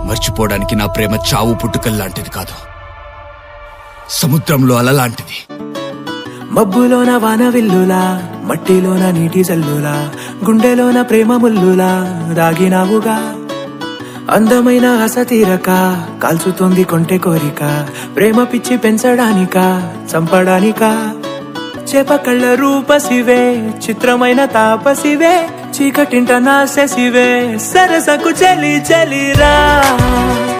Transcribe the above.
మర్చిపోవడానికి నా ప్రేమ చావు పుట్టుకల్లాంటిది కాదు సముద్రంలో అలలాంటిది మబ్బులోన వాన విల్లులా మట్టిలోన నీటి జల్లులా గుండెలోన ప్రేమ ముల్లులా దాగినావుగా అందమైన ఆశ తీరక కాల్చుతోంది కొంటె కోరిక ప్రేమ పిచ్చి పెంచడానిక చంపడానిక చేప కళ్ళ రూపసివే చిత్రమైన తాపసివే చీకటింట నాశసివే సరసకు చలి చలిరా